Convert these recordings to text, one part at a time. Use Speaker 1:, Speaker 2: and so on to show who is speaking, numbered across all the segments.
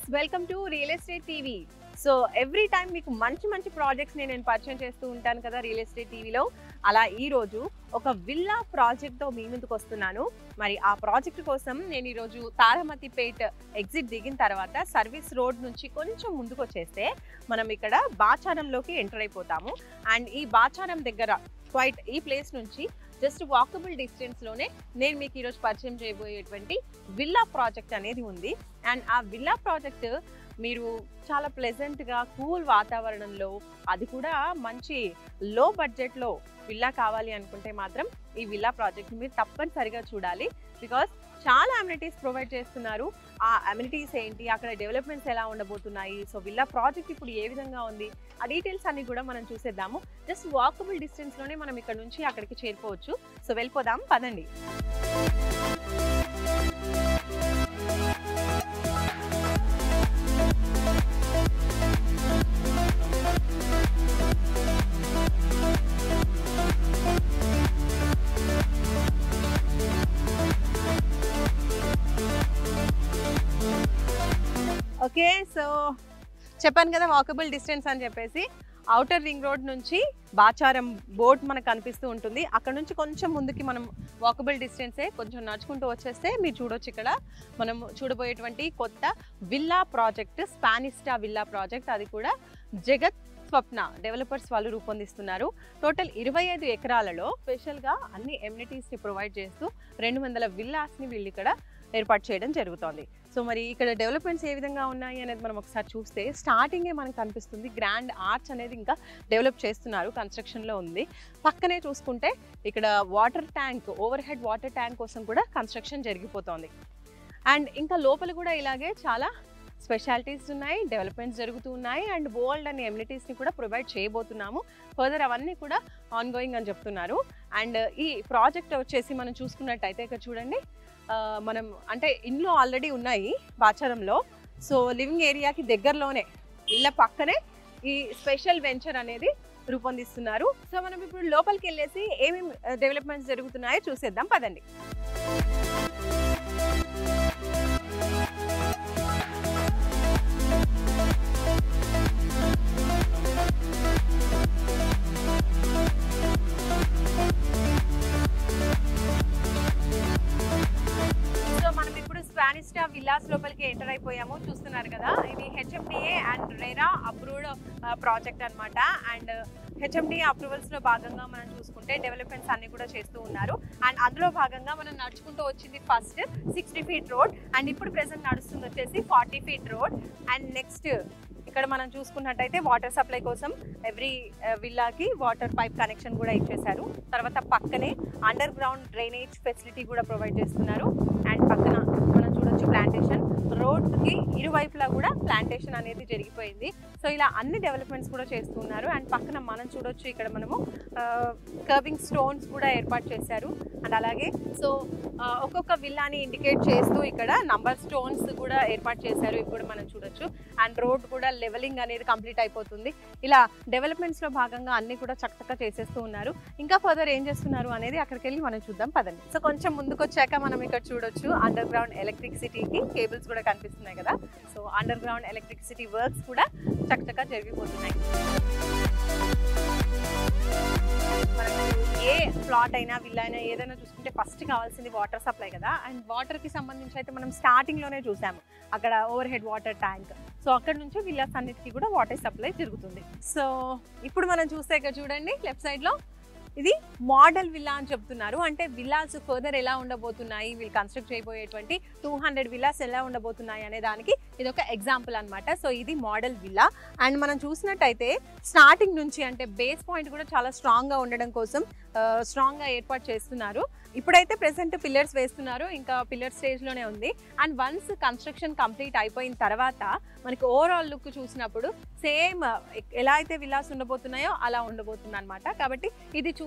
Speaker 1: welcome to real estate TV so every time మీకు మంచి మంచి ప్రాజెక్ట్స్ నేను పరిచయం చేస్తూ ఉంటాను కదా రియల్ ఎస్టేట్ టీవీలో అలా ఈ రోజు ఒక విల్లా ప్రాజెక్ట్తో మీ ముందుకు వస్తున్నాను మరి ఆ ప్రాజెక్ట్ కోసం నేను ఈరోజు తారమతిపేట్ ఎగ్జిట్ దిగిన తర్వాత సర్వీస్ రోడ్ నుంచి కొంచెం ముందుకు వచ్చేస్తే మనం ఇక్కడ బాచారంలోకి ఎంటర్ అయిపోతాము అండ్ ఈ బాచారం దగ్గర క్వైట్ ఈ ప్లేస్ నుంచి జస్ట్ వాకబుల్ డిస్టెన్స్లోనే నేను మీకు ఈరోజు పరిచయం చేయబోయేటువంటి విల్లా ప్రాజెక్ట్ అనేది ఉంది అండ్ ఆ విల్లా ప్రాజెక్ట్ మీరు చాలా ప్లెజెంట్గా కూల్ వాతావరణంలో అది కూడా మంచి లో బడ్జెట్లో విల్లా కావాలి అనుకుంటే మాత్రం ఈ విల్లా ప్రాజెక్ట్ మీరు తప్పనిసరిగా చూడాలి బికాస్ చాలా అమ్యూనిటీస్ ప్రొవైడ్ చేస్తున్నారు ఆ అమ్యూనిటీస్ ఏంటి అక్కడ డెవలప్మెంట్స్ ఎలా ఉండబోతున్నాయి సో విల్లా ప్రాజెక్ట్ ఇప్పుడు ఏ విధంగా ఉంది ఆ డీటెయిల్స్ అన్ని కూడా మనం చూసేద్దాము జస్ట్ వాకబుల్ డిస్టెన్స్లోనే మనం ఇక్కడ నుంచి అక్కడికి చేరుకోవచ్చు సో వెళ్ళిపోదాం పదండి ఓకే సో చెప్పాను కదా వాకబుల్ డిస్టెన్స్ అని చెప్పేసి అవుటర్ రింగ్ రోడ్ నుంచి బాచారం బోట్ మనకు కనిపిస్తూ ఉంటుంది అక్కడ నుంచి కొంచెం ముందుకి మనం వాకబుల్ డిస్టెన్సే కొంచెం నడుచుకుంటూ వచ్చేస్తే మీరు చూడొచ్చు ఇక్కడ మనం చూడబోయేటువంటి కొత్త villa project Spanista villa project అది కూడా జగత్ స్వప్న డెవలపర్స్ వాళ్ళు రూపొందిస్తున్నారు టోటల్ ఇరవై ఐదు ఎకరాలలో స్పెషల్గా అన్ని ఎమ్యూనిటీస్ని ప్రొవైడ్ చేస్తూ రెండు వందల విల్లాస్ని వీళ్ళు ఇక్కడ ఏర్పాటు చేయడం జరుగుతోంది సో మరి ఇక్కడ డెవలప్మెంట్స్ ఏ విధంగా ఉన్నాయి అనేది మనం ఒకసారి చూస్తే స్టార్టింగే మనకు కనిపిస్తుంది గ్రాండ్ ఆర్చ్ అనేది ఇంకా డెవలప్ చేస్తున్నారు కన్స్ట్రక్షన్లో ఉంది పక్కనే చూసుకుంటే ఇక్కడ water tank overhead water tank కోసం కూడా కన్స్ట్రక్షన్ జరిగిపోతోంది అండ్ ఇంకా లోపల కూడా ఇలాగే చాలా స్పెషాలిటీస్ ఉన్నాయి డెవలప్మెంట్స్ జరుగుతూ ఉన్నాయి అండ్ బోల్డ్ అనే ఎమ్యూనిటీస్ని కూడా ప్రొవైడ్ చేయబోతున్నాము ఫర్దర్ అవన్నీ కూడా ఆన్ గోయింగ్ అని చెప్తున్నారు అండ్ ఈ ప్రాజెక్ట్ వచ్చేసి మనం చూసుకున్నట్టయితే ఇక్కడ చూడండి ఆ, మనం అంటే ఇంట్లో ఆల్రెడీ ఉన్నాయి బాచారంలో సో లివింగ్ ఏరియాకి దగ్గరలోనే ఇళ్ళ పక్కనే ఈ స్పెషల్ వెంచర్ అనేది రూపొందిస్తున్నారు సో మనం ఇప్పుడు లోపలికి వెళ్ళేసి ఏమేమి డెవలప్మెంట్స్ జరుగుతున్నాయో చూసేద్దాం పదండి సో మనం ఇప్పుడు స్పానిస్టా విల్లాస్ లోపలికి ఎంటర్ అయిపోయాము చూస్తున్నారు కదా ఇది HMDA and RERA approved project అన్నమాట అండ్ హెచ్ఎండిఏ అప్రూవల్స్ లో భాగంగా మనం చూసుకుంటే డెవలప్మెంట్స్ అన్ని కూడా చేస్తూ ఉన్నారు అండ్ అందులో భాగంగా మనం నడుచుకుంటూ వచ్చింది first sixty feet road and ఇప్పుడు ప్రెసెంట్ నడుస్తుంది వచ్చేసి forty feet road and next ఇక్కడ మనం చూసుకున్నట్టయితే వాటర్ సప్లై కోసం ఎవ్రీ విల్లాకి వాటర్ పైప్ కనెక్షన్ కూడా ఇచ్చేశారు తర్వాత పక్కనే అండర్ గ్రౌండ్ డ్రైనేజ్ ఫెసిలిటీ కూడా ప్రొవైడ్ చేస్తున్నారు అండ్ పక్కన మనం చూడొచ్చు ప్లాంటేషన్ రోడ్కి ఇరువైపులా కూడా ప్లాంటేషన్ అనేది జరిగిపోయింది సో ఇలా అన్ని డెవలప్మెంట్స్ కూడా చేస్తున్నారు అండ్ పక్కన మనం చూడొచ్చు ఇక్కడ మనము కర్వింగ్ స్టోన్స్ కూడా ఏర్పాటు చేశారు అండ్ అలాగే సో ఒక్కొక్క విల్లాని ఇండికేట్ చేస్తూ ఇక్కడ నంబర్ స్టోన్స్ కూడా ఏర్పాటు చేశారు ఇప్పుడు మనం చూడొచ్చు అండ్ రోడ్ కూడా లెవెలింగ్ అనేది కంప్లీట్ అయిపోతుంది ఇలా డెవలప్మెంట్స్ లో భాగంగా అన్ని కూడా చక్కగా చేసేస్తూ ఉన్నారు ఇంకా ఫర్దర్ ఏం చేస్తున్నారు అనేది అక్కడికి వెళ్ళి మనం చూద్దాం పదండి సో కొంచెం ముందుకు వచ్చాక మనం ఇక్కడ చూడొచ్చు అండర్ గ్రౌండ్ ఎలక్ట్రిసిటీకి కేబుల్స్ కూడా కనిపిస్తున్నాయి కదా so underground electricity works కూడా చక్కగా జరిగిపోతున్నాయి మనకు ఏ ప్లాట్ అయినా విల్ అయినా ఏదైనా చూసుకుంటే ఫస్ట్ కావాల్సింది వాటర్ సప్లై కదా అండ్ వాటర్కి సంబంధించి అయితే మనం స్టార్టింగ్లోనే చూసాము అక్కడ overhead water tank so అక్కడ నుంచి విల్లాస్ అన్నిటికీ కూడా వాటర్ సప్లై జరుగుతుంది సో ఇప్పుడు మనం చూస్తే ఇక్కడ చూడండి లెఫ్ట్ సైడ్లో ఇది మోడల్ విల్లా అని చెప్తున్నారు అంటే విల్లాస్ ఫర్దర్ ఎలా ఉండబోతున్నాయి వీళ్ళు కన్స్ట్రక్ట్ చేయబోయేటువంటి టూ హండ్రెడ్ విల్లాస్ ఎలా ఉండబోతున్నాయి అనే దానికి ఇది ఒక ఎగ్జాంపుల్ అన్నమాట సో ఇది మోడల్ విల్లా అండ్ మనం చూసినట్టయితే స్టార్టింగ్ నుంచి అంటే బేస్ పాయింట్ కూడా చాలా స్ట్రాంగ్గా ఉండడం కోసం స్ట్రాంగ్గా ఏర్పాటు చేస్తున్నారు ఇప్పుడైతే ప్రెసెంట్ పిల్లర్స్ వేస్తున్నారు ఇంకా పిల్లర్ స్టేజ్లోనే ఉంది అండ్ వన్స్ కన్స్ట్రక్షన్ కంప్లీట్ అయిపోయిన తర్వాత మనకి ఓవరాల్ లుక్ చూసినప్పుడు సేమ్ ఎలా అయితే విల్లాస్ ఉండబోతున్నాయో అలా ఉండబోతుంది అనమాట కాబట్టి ఇది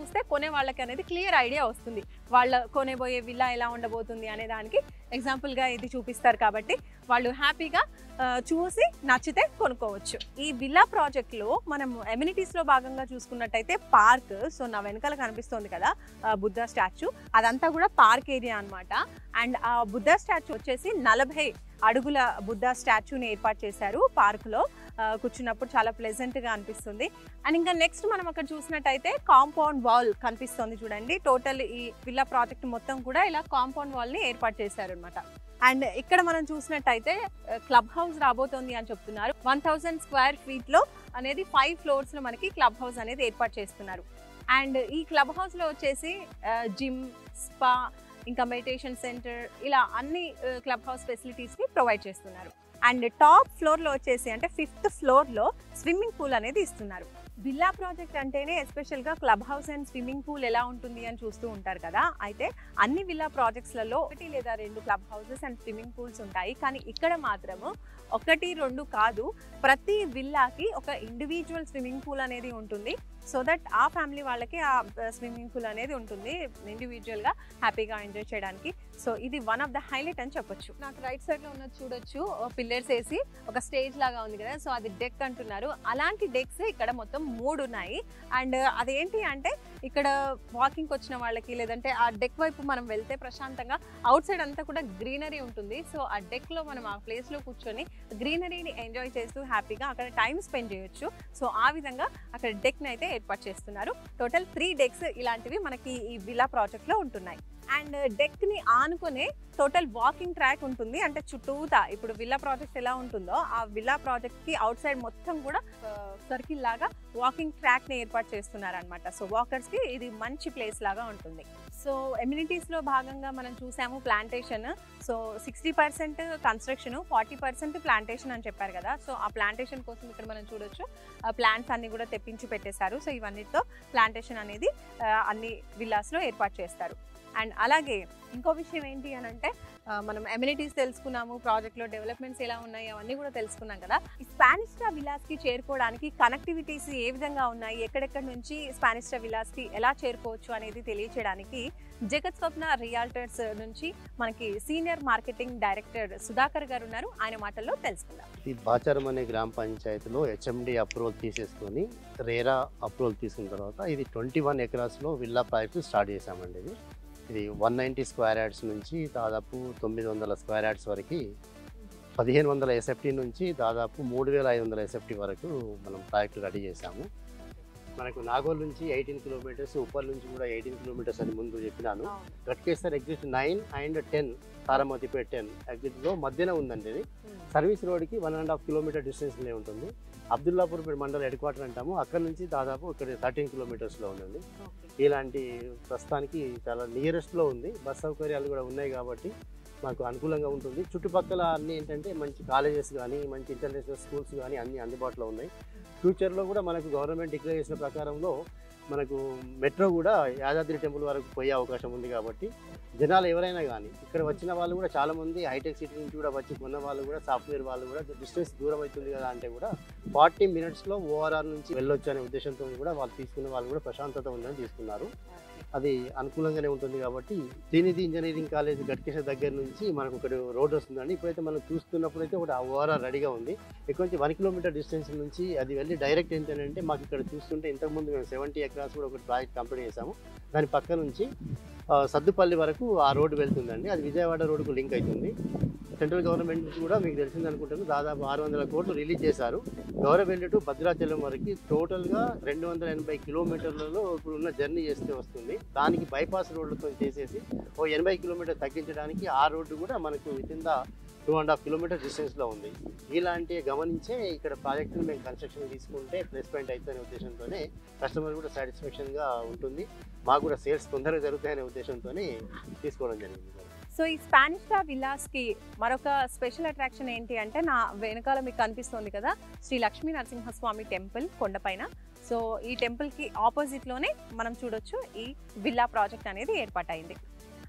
Speaker 1: చూస్తే కొనే వాళ్ళకి అనేది క్లియర్ ఐడియా వస్తుంది వాళ్ళ కొనేబోయే విల్లా ఎలా ఉండబోతుంది అనే దానికి ఎగ్జాంపుల్గా ఇది చూపిస్తారు కాబట్టి వాళ్ళు హ్యాపీగా ఆ, చూసి నచ్చితే కొనుక్కోవచ్చు ఈ విల్లా ప్రాజెక్ట్లో మనం ఎమ్యూనిటీస్లో భాగంగా చూసుకున్నట్టయితే పార్క్ సో నా వెనకాల కనిపిస్తోంది కదా ఆ, బుద్ధ స్టాచ్యూ అదంతా కూడా పార్క్ ఏరియా అన్నమాట అండ్ ఆ బుద్ధ స్టాచ్యూ వచ్చేసి నలభై అడుగుల బుద్ధ స్టాచ్యూని ఏర్పాటు చేశారు పార్కులో కూర్చున్నప్పుడు చాలా ప్లెజెంట్గా అనిపిస్తుంది అండ్ ఇంకా నెక్స్ట్ మనం అక్కడ చూసినట్టయితే కాంపౌండ్ వాల్ కనిపిస్తుంది చూడండి టోటల్ ఈ విల్లా ప్రాజెక్ట్ మొత్తం కూడా ఇలా కాంపౌండ్ వాల్ని ఏర్పాటు చేశారు అనమాట అండ్ ఇక్కడ మనం చూసినట్టయితే క్లబ్ హౌస్ రాబోతోంది అని చెప్తున్నారు వన్ థౌజండ్ స్క్వేర్ ఫీట్ లో అనేది ఫైవ్ ఫ్లోర్స్ లో మనకి క్లబ్ హౌస్ అనేది ఏర్పాటు చేస్తున్నారు అండ్ ఈ క్లబ్ హౌస్ లో వచ్చేసి జిమ్ స్పా ఇంకా మెడిటేషన్ సెంటర్ ఇలా అన్ని క్లబ్ హౌస్ ఫెసిలిటీస్ ని ప్రొవైడ్ చేస్తున్నారు అండ్ టాప్ ఫ్లోర్ లో వచ్చేసి అంటే ఫిఫ్త్ ఫ్లోర్ లో స్విమ్మింగ్ పూల్ అనేది ఇస్తున్నారు విల్లా ప్రాజెక్ట్ అంటేనే ఎస్పెషల్ గా club house and swimming pool ఎలా ఉంటుంది అని చూస్తూ ఉంటారు కదా అయితే అన్ని విల్లా ప్రాజెక్ట్స్లలో ఒకటి లేదా రెండు club houses and swimming pools ఉంటాయి కానీ ఇక్కడ మాత్రము ఒకటి రెండు కాదు ప్రతి విల్లాకి ఒక ఇండివిజువల్ స్విమ్మింగ్ పూల్ అనేది ఉంటుంది సో దట్ ఆ ఫ్యామిలీ వాళ్ళకి ఆ స్విమ్మింగ్ పూల్ అనేది ఉంటుంది ఇండివిజువల్గా హ్యాపీగా ఎంజాయ్ చేయడానికి సో ఇది వన్ ఆఫ్ ద హైలైట్ అని చెప్పొచ్చు నాకు రైట్ సైడ్లో ఉన్నది చూడొచ్చు పిల్లర్స్ వేసి ఒక స్టేజ్ లాగా ఉంది కదా సో అది డెక్ అంటున్నారు అలాంటి డెక్స్ ఇక్కడ మొత్తం మూడు ఉన్నాయి అండ్ అదేంటి అంటే ఇక్కడ వాకింగ్కి వచ్చిన వాళ్ళకి లేదంటే ఆ డెక్ వైపు మనం వెళ్తే ప్రశాంతంగా అవుట్ సైడ్ అంతా కూడా గ్రీనరీ ఉంటుంది సో ఆ డెక్లో మనం ఆ ప్లేస్లో కూర్చొని గ్రీనరీని ఎంజాయ్ చేస్తూ హ్యాపీగా అక్కడ టైం స్పెండ్ చేయొచ్చు సో ఆ విధంగా అక్కడ డెక్ని అయితే ఏర్పాటు చేస్తున్నారు టోటల్ త్రీ డెక్స్ ఇలాంటివి మనకి ఈ విలా ప్రాజెక్ట్లో ఉంటున్నాయి అండ్ డెక్ని ఆనుకునే టోటల్ వాకింగ్ ట్రాక్ ఉంటుంది అంటే చుట్టూతా ఇప్పుడు విల్లా ప్రాజెక్ట్ ఎలా ఉంటుందో ఆ విల్లా ప్రాజెక్ట్కి అవుట్ సైడ్ మొత్తం కూడా సర్కిల్ లాగా వాకింగ్ ట్రాక్ని ఏర్పాటు చేస్తున్నారు అనమాట సో వాకర్స్కి ఇది మంచి ప్లేస్ లాగా ఉంటుంది సో ఎమ్యూనిటీస్లో భాగంగా మనం చూసాము plantation so sixty percent construction forty percent plantation అని చెప్పారు కదా సో ఆ ప్లాంటేషన్ కోసం ఇక్కడ మనం చూడొచ్చు ప్లాంట్స్ అన్ని కూడా తెప్పించి పెట్టేశారు సో ఇవన్నిటితో ప్లాంటేషన్ అనేది ఆ, అన్ని విల్లాస్లో ఏర్పాటు చేస్తారు అండ్ అలాగే ఇంకో విషయం ఏంటి అని అంటే ఆ, మనం ఎమ్యూనిటీస్ తెలుసుకున్నాము ప్రాజెక్ట్లో డెవలప్మెంట్స్ ఎలా ఉన్నాయి అవన్నీ కూడా తెలుసుకున్నాం కదా ఈ స్పానిస్టా విలాస్కి చేరుకోవడానికి కనెక్టివిటీస్ ఏ విధంగా ఉన్నాయి ఎక్కడెక్కడ నుంచి స్పానిస్టా విలాస్కి ఎలా చేరుకోవచ్చు అనేది తెలియచేయడానికి జగత్ స్వప్న రియాల్టర్స్ నుంచి మనకి సీనియర్ మార్కెటింగ్ డైరెక్టర్ సుధాకర్ గారు ఉన్నారు ఆయన మాటల్లో తెలుసుకుందాం
Speaker 2: ఈ బాచారం అనే గ్రామ పంచాయతీలో హెచ్ఎండి అప్రూవల్ తీసేసుకొని రేరా అప్రూవల్ తీసుకున్న తర్వాత ఇది ట్వంటీ వన్ ఎకరాస్లో విల్లా ప్రాజెక్ట్ స్టార్ట్ చేశామండి ఇది ఇది వన్ నైంటీ స్క్వేర్ యార్డ్స్ నుంచి దాదాపు తొమ్మిది వందల స్క్వేర్ యార్డ్స్ వరకు పదిహేను వందల ఎస్ఎఫ్టీ నుంచి దాదాపు మూడు వేల ఐదు వందల ఎస్ఎఫ్టీ వరకు మనం ప్రాజెక్ట్ రెడీ చేశాము మనకు నాగోల్ నుంచి ఎయిటీన్ కిలోమీటర్స్ ఉప్పల్ నుంచి కూడా ఎయిటీన్ కిలోమీటర్స్ అని ముందు చెప్పినాను Ghatkesar exit nine and ten Taramatipet ten ఎగ్జిట్లో మధ్యన ఉందండి ఇది సర్వీస్ రోడ్కి వన్ అండ్ హాఫ్ కిలోమీటర్ డిస్టెన్స్లో ఉంటుంది అబ్దుల్లాపూర్ మండల హెడ్ క్వార్టర్ అంటాము అక్కడ నుంచి దాదాపు ఇక్కడ థర్టీన్ కిలోమీటర్స్లో ఉందండి ఇలాంటి ప్రస్తుతానికి చాలా నియరెస్ట్లో ఉంది బస్ సౌకర్యాలు కూడా ఉన్నాయి కాబట్టి మాకు అనుకూలంగా ఉంటుంది చుట్టుపక్కల అన్ని ఏంటంటే మంచి కాలేజెస్ కానీ మంచి ఇంటర్నేషనల్ స్కూల్స్ కానీ అన్ని అందుబాటులో ఉన్నాయి ఫ్యూచర్లో కూడా మనకు గవర్నమెంట్ డిక్లేర్ చేసిన ప్రకారంలో మనకు మెట్రో కూడా యాదాద్రి టెంపుల్ వరకు పోయే అవకాశం ఉంది కాబట్టి జనాలు ఎవరైనా కానీ ఇక్కడ వచ్చిన వాళ్ళు కూడా చాలా మంది హైటెక్ సిటీ నుంచి కూడా వచ్చి కొన్న వాళ్ళు కూడా సాఫ్ట్వేర్ వాళ్ళు కూడా డిస్టెన్స్ దూరం అవుతుంది కదా అంటే కూడా ఫార్టీ మినిట్స్లో ఓఆర్ఆర్ నుంచి వెళ్ళొచ్చు అనే ఉద్దేశంతో కూడా వాళ్ళు తీసుకున్న వాళ్ళు కూడా ప్రశాంతత ఉందని తీసుకున్నారు అది అనుకూలంగానే ఉంటుంది కాబట్టి శ్రీనిధి ఇంజనీరింగ్ కాలేజ్ గట్కేశ్వర దగ్గర నుంచి మనకు ఒకటి రోడ్ వస్తుందండి ఇప్పుడైతే మనం చూస్తున్నప్పుడు అయితే ఒకటి ఓఆర్ఆర్ రెడీగా ఉంది ఇక్కడ నుంచి వన్ కిలోమీటర్ డిస్టెన్స్ నుంచి అది వెళ్ళి డైరెక్ట్ ఏంటంటే మాకు ఇక్కడ చూస్తుంటే ఇంతకుముందు మేము సెవెంటీ ఎకరాస్ కూడా ఒకటి ప్రాజెక్ట్ కంప్లీట్ చేసాము దాని పక్క నుంచి ఆ, సద్దుపల్లి వరకు ఆ రోడ్డు వెళ్తుందండి అది విజయవాడ రోడ్డుకు లింక్ అవుతుంది సెంట్రల్ గవర్నమెంట్ నుంచి కూడా మీకు తెలిసింది అనుకుంటాను దాదాపు ఆరు వందల కోట్లు రిలీజ్ చేశారు గౌరవెల్లి టు భద్రాచలం వరకు టోటల్గా రెండు వందల ఎనభై కిలోమీటర్లలో ఇప్పుడు ఉన్న జర్నీ చేస్తే వస్తుంది దానికి బైపాస్ రోడ్లతో చేసేసి ఓ ఎనభై కిలోమీటర్ తగ్గించడానికి ఆ రోడ్డు కూడా మనకు within the two and half kilometre డిస్టెన్స్లో ఉంది ఇలాంటి గమనించే ఇక్కడ ప్రాజెక్టును మేము కన్స్ట్రక్షన్ తీసుకుంటే ప్లస్ పాయింట్ అవుతుందనే ఉద్దేశంతోనే కస్టమర్ కూడా సాటిస్ఫాక్షన్గా ఉంటుంది మాకు కూడా సేల్స్ తొందరగా జరుగుతాయనే ఉద్దేశంతోనే తీసుకోవడం జరిగింది
Speaker 1: సో ఈ స్పానిష్ డా విల్లాస్ కి మరొక స్పెషల్ అట్రాక్షన్ ఏంటి అంటే నా వెనకాల మీకు కనిపిస్తోంది కదా శ్రీ లక్ష్మీ నరసింహస్వామి టెంపుల్ కొండపైన సో ఈ టెంపుల్ కి ఆపోజిట్ లోనే మనం చూడొచ్చు ఈ విల్లా ప్రాజెక్ట్ అనేది ఏర్పాటైంది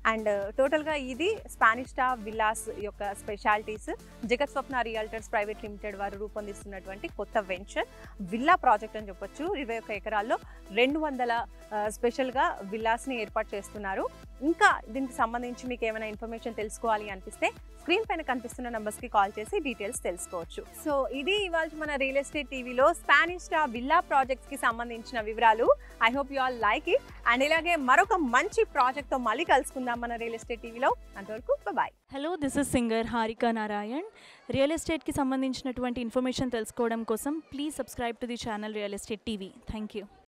Speaker 1: అండ్ టోటల్గా ఇది స్పానిష్ స్టా విల్లాస్ యొక్క స్పెషాలిటీస్ జగత్ స్వప్న రియల్టర్స్ ప్రైవేట్ లిమిటెడ్ వారు రూపొందిస్తున్నటువంటి కొత్త వెంచర్ విల్లా ప్రాజెక్ట్ అని చెప్పొచ్చు ఇరవై ఒక్క ఎకరాల్లో రెండు వందల ఆ, స్పెషల్గా విల్లాస్ని ఏర్పాటు చేస్తున్నారు ఇంకా దీనికి సంబంధించి మీకు ఏమైనా ఇన్ఫర్మేషన్ తెలుసుకోవాలి అనిపిస్తే స్క్రీన్ పైన కనిపిస్తున్న నంబర్స్కి కాల్ చేసి డీటెయిల్స్ తెలుసుకోవచ్చు సో ఇది ఇవాళ మన రియల్ ఎస్టేట్ టీవీలో స్పానిష్ స్టా విల్లా ప్రాజెక్ట్స్కి సంబంధించిన వివరాలు I hope you all like it and ఇలాగే మరొక మంచి ప్రాజెక్ట్తో మళ్ళీ కలుసుకుందాం మన రియల్ ఎస్టేట్ టీవీలో అంతవరకు bye
Speaker 3: hello this is singer Harika Narayan real ఎస్టేట్కి సంబంధించినటువంటి ఇన్ఫర్మేషన్ తెలుసుకోవడం కోసం please subscribe to the channel real estate TV thank you